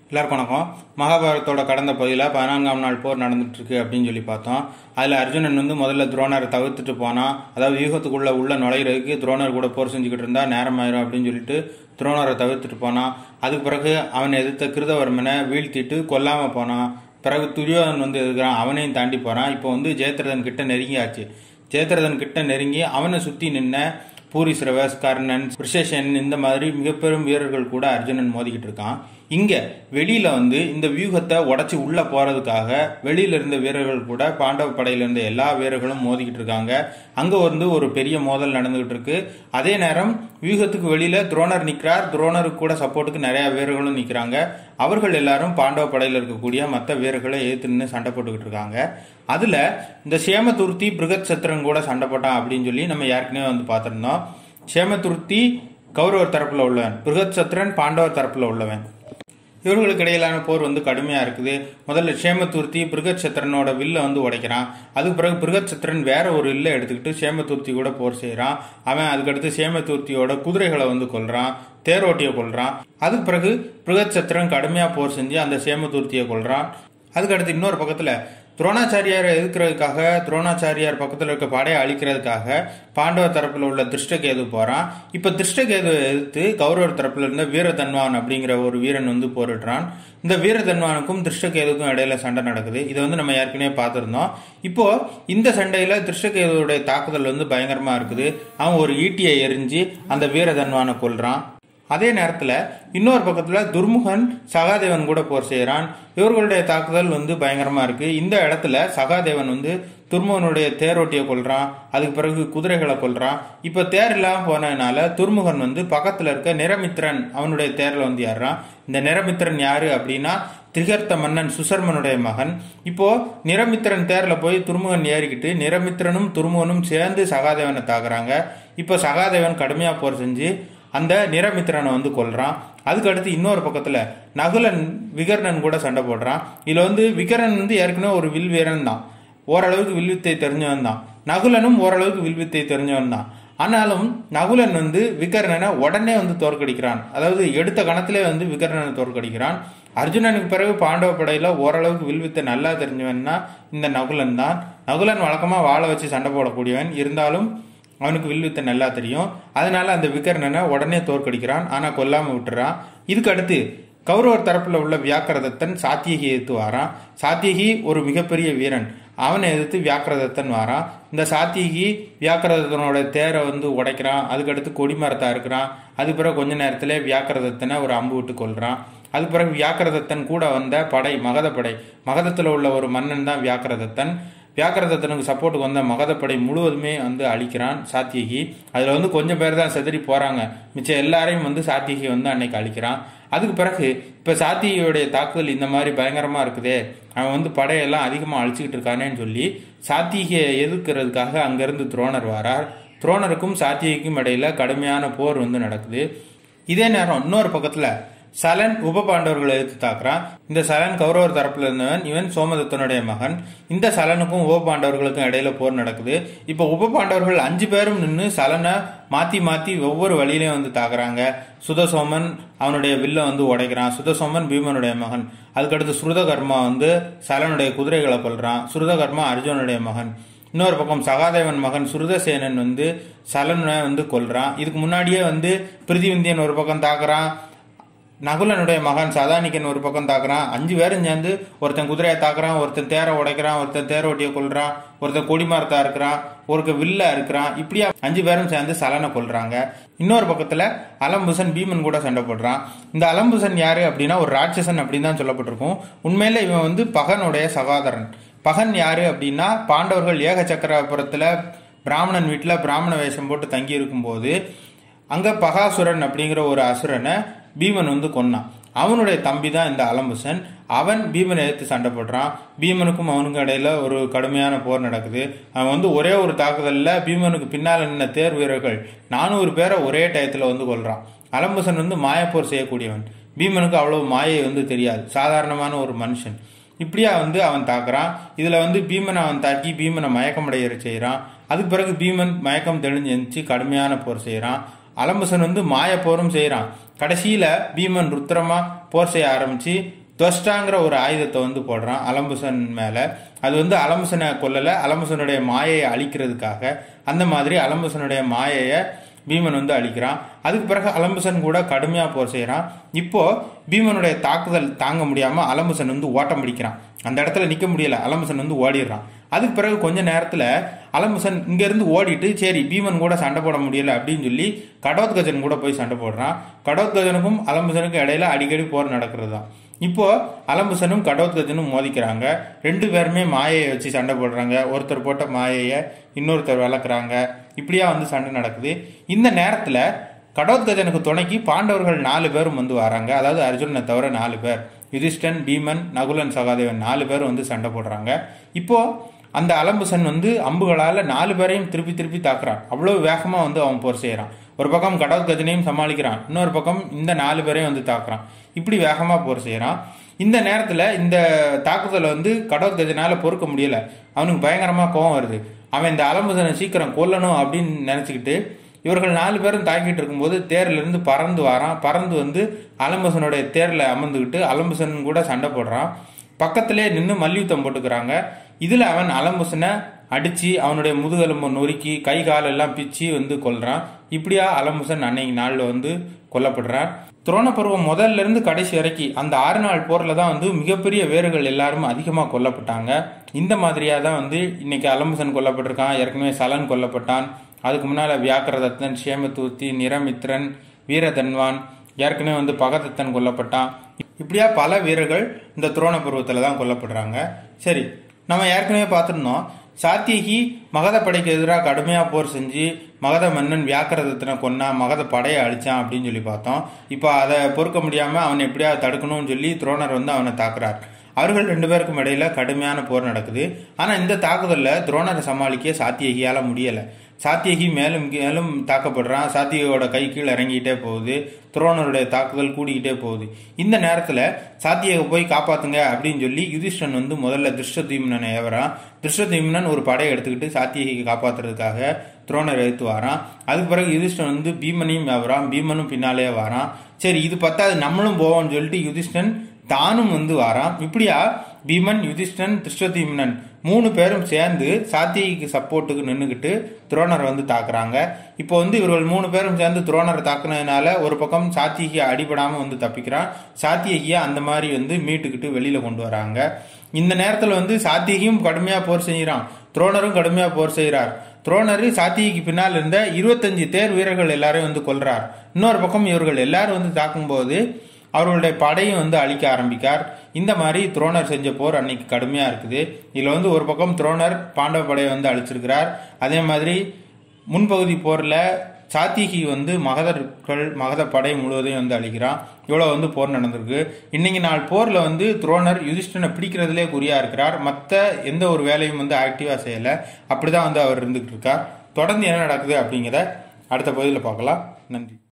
எல்லாருக்கும் வணக்கம் மகாபாரதத்தோட கடந்த பகுதியில் பதினான்காம் நாள் போர் நடந்துட்டு இருக்கு அப்படின்னு சொல்லி பார்த்தோம் அதில் அர்ஜுனன் வந்து முதல்ல துரோணரை தவிர்த்துட்டு போனான் அதாவது யூகத்துக்குள்ள உள்ள நுழையிறதுக்கு துரோணர் கூட போர் செஞ்சுக்கிட்டு இருந்தா நேரம் ஆயிரும் அப்படின்னு சொல்லிட்டு துரோணரை தவிர்த்துட்டு போனான் அதுக்கு பிறகு அவனை எதிர்த்த கிருதவர்மனை வீழ்த்திட்டு கொல்லாம போனான் பிறகு துரியோதன் வந்து எதிர்க்கிறான் அவனையும் தாண்டி போறான் இப்போ வந்து ஜெயத்ரதன் கிட்ட நெருங்கியாச்சு ஜெயத்ரதன் கிட்ட நெருங்கி அவனை சுத்தி நின்ன பூரிசிரவஸ் கர்ணன் ரிஷேஷன் இந்த மாதிரி மிகப்பெரும் வீரர்கள் கூட அர்ஜுனன் மோதிக்கிட்டு இருக்கான் இங்க வெளியில வந்து இந்த வியூகத்தை உடைச்சு உள்ள போறதுக்காக வெளியில இருந்த வீரர்கள் கூட பாண்டவ படையில இருந்த எல்லா வீரர்களும் மோதிக்கிட்டு இருக்காங்க அங்க வந்து ஒரு பெரிய மோதல் நடந்துகிட்டு இருக்கு அதே நேரம் வியூகத்துக்கு வெளியில துரோணர் நிக்கிறார் துரோணருக்கு கூட சப்போர்ட்டுக்கு நிறைய வீரர்களும் நிக்கிறாங்க அவர்கள் எல்லாரும் பாண்டவ படையில இருக்கக்கூடிய மற்ற வீரர்களை ஏத்து நின்று சண்டை போட்டுக்கிட்டு இருக்காங்க அதுல இந்த சேமதுர்த்தி பிருகத் சத்திரன் கூட சண்டை போட்டான் அப்படின்னு சொல்லி நம்ம ஏற்கனவே வந்து பார்த்திருந்தோம் சேமதுர்த்தி கௌரவர் தரப்புல உள்ளவன் பிருகத் சத்திரன் பாண்டவர் தரப்புல உள்ளவன் இவர்களுக்கு இடையிலான போர் வந்து கடுமையா இருக்குது முதல்ல சேமதூர்த்தி பிருகச்சத்திரனோட வில்ல வந்து உடைக்கிறான் அதுக்கு பிறகு பிருகச்சத்திரன் வேற ஒரு வில்ல எடுத்துக்கிட்டு சேமதூர்த்தி கூட போர் செய்யறான் அவன் அதுக்கடுத்து சேமதூர்த்தியோட குதிரைகளை வந்து கொல்றான் தேரோட்டியை கொல்றான் அதுக்கு பிறகு பிருகச்சத்திரன் கடுமையா போர் செஞ்சு அந்த சேமதூர்த்தியை கொல்றான் அதுக்கடுத்து இன்னொரு பக்கத்துல துரோணாச்சாரியாரை எதிர்க்கிறதுக்காக துரோணாச்சாரியார் பக்கத்தில் இருக்க படையை அழிக்கிறதுக்காக பாண்டவ தரப்புல உள்ள திருஷ்டகேது போறான் இப்ப திருஷ்டகேது எதிர்த்து கௌரவர் தரப்புல இருந்த வீரதன்வான் அப்படிங்கிற ஒரு வீரன் வந்து போரிடுறான் இந்த வீரதன்வானுக்கும் திருஷ்டகேதுக்கும் இடையில சண்டை நடக்குது இதை வந்து நம்ம ஏற்கனவே பார்த்திருந்தோம் இப்போ இந்த சண்டையில திருஷ்டகேதுடைய தாக்குதல் வந்து பயங்கரமா இருக்குது அவன் ஒரு ஈட்டியை எரிஞ்சு அந்த வீரதன்வானை கொல்றான் அதே நேரத்தில் இன்னொரு பக்கத்தில் துர்முகன் சகாதேவன் கூட போர் செய்கிறான் இவர்களுடைய தாக்குதல் வந்து பயங்கரமா இருக்கு இந்த இடத்துல சகாதேவன் வந்து துர்முகனுடைய தேரோட்டியை கொல்றான் அதுக்கு பிறகு குதிரைகளை கொல்றான் இப்போ தேர் இல்லாம போனதுனால துர்முகன் வந்து பக்கத்துல இருக்க நிரமித்திரன் அவனுடைய தேர்ல வந்து ஏறுறான் இந்த நிரமித்திரன் யாரு அப்படின்னா திரிகர்த்த மன்னன் சுசர்மனுடைய மகன் இப்போ நிரமித்திரன் தேர்ல போய் துர்முகன் ஏறிக்கிட்டு நிரமித்திரனும் துர்முகனும் சேர்ந்து சகாதேவனை தாக்குறாங்க இப்போ சகாதேவன் கடுமையா போர் செஞ்சு அந்த நிரமித்திரனை வந்து கொல்றான் அதுக்கு அடுத்து இன்னொரு பக்கத்துல நகுலன் விகர்ணன் கூட சண்டை போடுறான் இதுல வந்து விகரன் வந்து ஏற்கனவே ஒரு வில் வீரன் தான் ஓரளவுக்கு வில்வித்தை தெரிஞ்சவன் தான் நகுலனும் ஓரளவுக்கு வில்வித்தை தெரிஞ்சவன் தான் ஆனாலும் நகுலன் வந்து விகர்ணனை உடனே வந்து தோற்கடிக்கிறான் அதாவது எடுத்த கணத்திலே வந்து விகர்ணனை தோற்கடிக்கிறான் அர்ஜுனனுக்கு பிறகு பாண்டவ படையில ஓரளவுக்கு வில்வித்தை நல்லா தெரிஞ்சவன்னா இந்த நகுலன் தான் நகுலன் வழக்கமா வாழை வச்சு சண்டை போடக்கூடியவன் இருந்தாலும் அவனுக்கு வில்வித்தை நல்லா தெரியும் அதனால அந்த விகர்ணனை உடனே தோற்கடிக்கிறான் ஆனா கொல்லாம விட்டுறான் இதுக்கு அடுத்து கௌரவர் தரப்புல உள்ள வியாக்கிரதத்தன் சாத்தியகி எதிர்த்து வாரான் சாத்தியகி ஒரு மிகப்பெரிய வீரன் அவனை எதிர்த்து வியாக்கிரதத்தன் வாரான் இந்த சாத்தியகி வியாக்கிரதத்தனோட தேரை வந்து உடைக்கிறான் அதுக்கடுத்து கொடிமரத்தா இருக்கிறான் அது பிறகு கொஞ்ச நேரத்துல வியாக்கிரதத்தனை ஒரு அம்பு விட்டு கொள்றான் அது பிறகு வியாக்கிரதத்தன் கூட வந்த படை மகத படை மகதத்துல உள்ள ஒரு மன்னன் தான் வியாக்கிரதத்தன் வியாக்கிரதத்தனுக்கு சப்போர்ட்டுக்கு வந்த மகதப்படை முழுவதுமே வந்து அழிக்கிறான் சாத்தியகி அதுல வந்து கொஞ்சம் பேர் தான் செதறி போறாங்க மிச்சம் எல்லாரையும் வந்து சாத்தியகி வந்து அன்னைக்கு அழிக்கிறான் அதுக்கு பிறகு இப்ப சாத்தியோடைய தாக்குதல் இந்த மாதிரி பயங்கரமா இருக்குதே அவன் வந்து படையெல்லாம் அதிகமா அழிச்சுக்கிட்டு இருக்கானேன்னு சொல்லி சாத்தியை எதிர்க்கிறதுக்காக அங்கிருந்து துரோணர் வரார் துரோணருக்கும் சாத்தியைக்கும் இடையில கடுமையான போர் வந்து நடக்குது இதே நேரம் இன்னொரு பக்கத்துல சலன் உப பாண்டவர்களை எதிர்த்து தாக்குறான் இந்த சலன் கௌரவர் தரப்புல இருந்தவன் இவன் சோமதத்தனுடைய மகன் இந்த சலனுக்கும் உப பாண்டவர்களுக்கும் இடையில போர் நடக்குது இப்ப உப பாண்டவர்கள் அஞ்சு பேரும் நின்று சலனை மாத்தி மாத்தி ஒவ்வொரு வழியிலையும் வந்து தாக்குறாங்க சுதசோமன் அவனுடைய வில்ல வந்து உடைக்கிறான் சுதசோமன் பீமனுடைய மகன் அதுக்கடுத்து சுருதகர்மா வந்து சலனுடைய குதிரைகளை கொல்றான் சுருதகர்மா அர்ஜுனுடைய மகன் இன்னொரு பக்கம் சகாதேவன் மகன் சுருதசேனன் வந்து சலனை வந்து கொல்றான் இதுக்கு முன்னாடியே வந்து பிரிதிவிந்தியன் ஒரு பக்கம் தாக்குறான் நகுலனுடைய மகன் சதானிக்கன் ஒரு பக்கம் தாக்குறான் அஞ்சு பேரும் சேர்ந்து ஒருத்தன் குதிரையை தாக்குறான் ஒருத்தன் தேரை உடைக்கிறான் ஒருத்தன் தேர ஒட்டியை கொள்றான் ஒருத்தன் கொடிமரத்தா இருக்கிறான் ஒருக்க வில்ல இருக்கிறான் இப்படியா அஞ்சு பேரும் சேர்ந்து சலனை கொள்றாங்க இன்னொரு பக்கத்துல அலம்புசன் பீமன் கூட சண்டை போடுறான் இந்த அலம்புசன் யாரு அப்படின்னா ஒரு ராட்சசன் அப்படின்னு தான் சொல்லப்பட்டிருக்கும் உண்மையில இவன் வந்து பகனுடைய சகோதரன் பகன் யாரு அப்படின்னா பாண்டவர்கள் ஏக சக்கரபுரத்துல பிராமணன் வீட்டுல பிராமண வேஷம் போட்டு தங்கி இருக்கும்போது அங்க பகாசுரன் அப்படிங்கிற ஒரு அசுரனை பீமன் வந்து கொன்னான் அவனுடைய தம்பி தான் இந்த அலம்புசன் அவன் பீமனை எதிர்த்து சண்டை போடுறான் பீமனுக்கும் அவனுக்கும் இடையில ஒரு கடுமையான போர் நடக்குது அவன் வந்து ஒரே ஒரு தாக்குதல்ல பீமனுக்கு பின்னால நின்ன தேர் வீரர்கள் நானூறு பேரை ஒரே டயத்துல வந்து கொல்றான் அலம்புசன் வந்து மாயப்போர் செய்யக்கூடியவன் பீமனுக்கு அவ்வளவு மாயை வந்து தெரியாது சாதாரணமான ஒரு மனுஷன் இப்படியா வந்து அவன் தாக்குறான் இதுல வந்து பீமனை அவன் தாக்கி பீமனை மயக்கமடைய செய்யறான் அதுக்கு பிறகு பீமன் மயக்கம் தெளிஞ்சு எந்திச்சு கடுமையான போர் செய்யறான் அலம்புசன் வந்து மாய போரும் செய்யறான் கடைசியில பீமன் ருத்ரமா போர் செய்ய ஆரம்பிச்சு துவஷ்டாங்கிற ஒரு ஆயுதத்தை வந்து போடுறான் அலம்புசன் மேல அது வந்து அலம்புசனை கொல்லல அலம்புசனுடைய மாயையை அழிக்கிறதுக்காக அந்த மாதிரி அலம்புசனுடைய மாயையை பீமன் வந்து அழிக்கிறான் அதுக்கு பிறகு அலம்புசன் கூட கடுமையா போர் செய்யறான் இப்போ பீமனுடைய தாக்குதல் தாங்க முடியாம அலம்புசன் வந்து ஓட்டம் பிடிக்கிறான் அந்த இடத்துல நிக்க முடியல அலம்புசன் வந்து ஓடிடுறான் அதுக்கு பிறகு கொஞ்ச நேரத்துல அலம்புசன் இங்க இருந்து ஓடிட்டு சரி பீமன் கூட சண்டை போட முடியல அப்படின்னு சொல்லி கடோத்கஜன் கூட போய் சண்டை போடுறான் கடோத்கஜனுக்கும் அலம்புசனுக்கும் இடையில அடிக்கடி போர் நடக்கிறது தான் இப்போ அலம்புசனும் கடோத்கஜனும் மோதிக்கிறாங்க ரெண்டு பேருமே மாயையை வச்சு சண்டை போடுறாங்க ஒருத்தர் போட்ட மாயையை இன்னொருத்தர் வளர்க்குறாங்க இப்படியா வந்து சண்டை நடக்குது இந்த நேரத்துல கடோத்கஜனுக்கு துணைக்கு பாண்டவர்கள் நாலு பேரும் வந்து வராங்க அதாவது அர்ஜுனனை தவிர நாலு பேர் யுதிஷ்டன் பீமன் நகுலன் சகாதேவன் நாலு பேர் வந்து சண்டை போடுறாங்க இப்போ அந்த அலம்புசன் வந்து அம்புகளால நாலு பேரையும் திருப்பி திருப்பி தாக்குறான் அவ்வளவு வேகமா வந்து அவன் போர் செய்யறான் ஒரு பக்கம் கடோத்கஜனையும் சமாளிக்கிறான் இன்னொரு பக்கம் இந்த நாலு பேரையும் வந்து தாக்குறான் இப்படி வேகமா போர் செய்யறான் இந்த நேரத்துல இந்த தாக்குதலை வந்து கடோத்கஜனால பொறுக்க முடியல அவனுக்கு பயங்கரமா கோவம் வருது அவன் இந்த அலம்புசனை சீக்கிரம் கொல்லணும் அப்படின்னு நினைச்சுக்கிட்டு இவர்கள் நாலு பேரும் தாக்கிட்டு இருக்கும்போது தேர்ல இருந்து பறந்து வரான் பறந்து வந்து அலம்புசனுடைய தேர்ல அமர்ந்துக்கிட்டு அலம்புசன் கூட சண்டை போடுறான் பக்கத்திலே நின்று மல்யுத்தம் போட்டுக்கிறாங்க இதுல அவன் அலம்புசனை அடிச்சு அவனுடைய முதுகெலும்பை நொறுக்கி கை கால் எல்லாம் பிச்சு வந்து கொல்றான் இப்படியா அலம்புசன் அன்னைக்கு நாள்ல வந்து கொல்லப்படுறான் துரோண பருவம் முதல்ல இருந்து கடைசி வரைக்கும் அந்த ஆறு நாள் போர்ல தான் வந்து மிகப்பெரிய வேர்கள் எல்லாரும் அதிகமா கொல்லப்பட்டாங்க இந்த மாதிரியா தான் வந்து இன்னைக்கு அலம்புசன் கொல்லப்பட்டிருக்கான் ஏற்கனவே சலன் கொல்லப்பட்டான் அதுக்கு முன்னால வியாக்கரதத்தன் சேமதூர்த்தி நிரமித்ரன் வீரதன்வான் ஏற்கனவே வந்து பகதத்தன் கொல்லப்பட்டான் இப்படியா பல வீரர்கள் இந்த துரோண பருவத்துல தான் கொல்லப்படுறாங்க சரி நம்ம ஏற்கனவே பார்த்துருந்தோம் சாத்தியகி மகத படைக்கு எதிராக கடுமையா போர் செஞ்சு மகத மன்னன் வியாக்கரதத்தினை கொன்னா மகத படையை அழிச்சான் அப்படின்னு சொல்லி பார்த்தோம் இப்போ அதை பொறுக்க முடியாம அவனை எப்படியாவது தடுக்கணும்னு சொல்லி துரோணர் வந்து அவனை தாக்குறார் அவர்கள் ரெண்டு பேருக்கும் இடையில கடுமையான போர் நடக்குது ஆனா இந்த தாக்குதல்ல துரோணரை சமாளிக்க சாத்தியகியால முடியல சாத்தியகி மேலும் மேலும் தாக்கப்படுறான் சாத்தியோட கை கீழே இறங்கிட்டே போகுது துரோணருடைய தாக்குதல் கூடிக்கிட்டே போகுது இந்த நேரத்துல சாத்தியை போய் காப்பாத்துங்க அப்படின்னு சொல்லி யுதிஷ்டன் வந்து முதல்ல திருஷ்டதீம்னனை ஏவறான் திருஷ்டதீம்னன் ஒரு படையை எடுத்துக்கிட்டு சாத்தியகை காப்பாத்துறதுக்காக துரோணர் எடுத்து வரான் அதுக்கு பிறகு யுதிஷ்டன் வந்து பீமனையும் ஏவறான் பீமனும் பின்னாலே வரான் சரி இது பத்தாது நம்மளும் போவோம்னு சொல்லிட்டு யுதிஷ்டன் தானும் வந்து வாரான் இப்படியா பீமன் யுதிஷ்டன் திருஷ்டதீம்னன் மூணு பேரும் சேர்ந்து சாத்தியகிக்கு சப்போர்ட்டுக்கு நின்றுக்கிட்டு துரோணரை வந்து தாக்குறாங்க இப்போ வந்து இவர்கள் மூணு பேரும் சேர்ந்து துரோணரை தாக்குனதுனால ஒரு பக்கம் சாத்தியகி அடிபடாம வந்து தப்பிக்கிறான் சாத்தியகியா அந்த மாதிரி வந்து மீட்டுக்கிட்டு வெளியில கொண்டு வராங்க இந்த நேரத்துல வந்து சாத்தியகியும் கடுமையா போர் செய்கிறான் துரோணரும் கடுமையா போர் செய்கிறார் துரோணர் சாத்தியகிக்கு பின்னால் இருந்த இருபத்தஞ்சு தேர் வீரர்கள் எல்லாரையும் வந்து கொல்றார் இன்னொரு பக்கம் இவர்கள் எல்லாரும் வந்து தாக்கும்போது அவர்களுடைய படையும் வந்து அழிக்க ஆரம்பிக்கார் இந்த மாதிரி துரோணர் செஞ்ச போர் அன்னைக்கு கடுமையா இருக்குது இதுல வந்து ஒரு பக்கம் துரோணர் பாண்டவ படையை வந்து அழிச்சிருக்கிறார் அதே மாதிரி முன்பகுதி போர்ல சாத்திகி வந்து மகதர்கள் மகத படை முழுவதையும் வந்து அழிக்கிறான் இவ்வளவு வந்து போர் நடந்திருக்கு இன்னைக்கு நாள் போர்ல வந்து துரோணர் யுதிஷ்டனை பிடிக்கிறதுலே குறியா இருக்கிறார் மற்ற எந்த ஒரு வேலையும் வந்து ஆக்டிவா செய்யல அப்படிதான் வந்து அவர் இருந்துகிட்டு இருக்கார் தொடர்ந்து என்ன நடக்குது அப்படிங்கிறத அடுத்த பகுதியில் பார்க்கலாம் நன்றி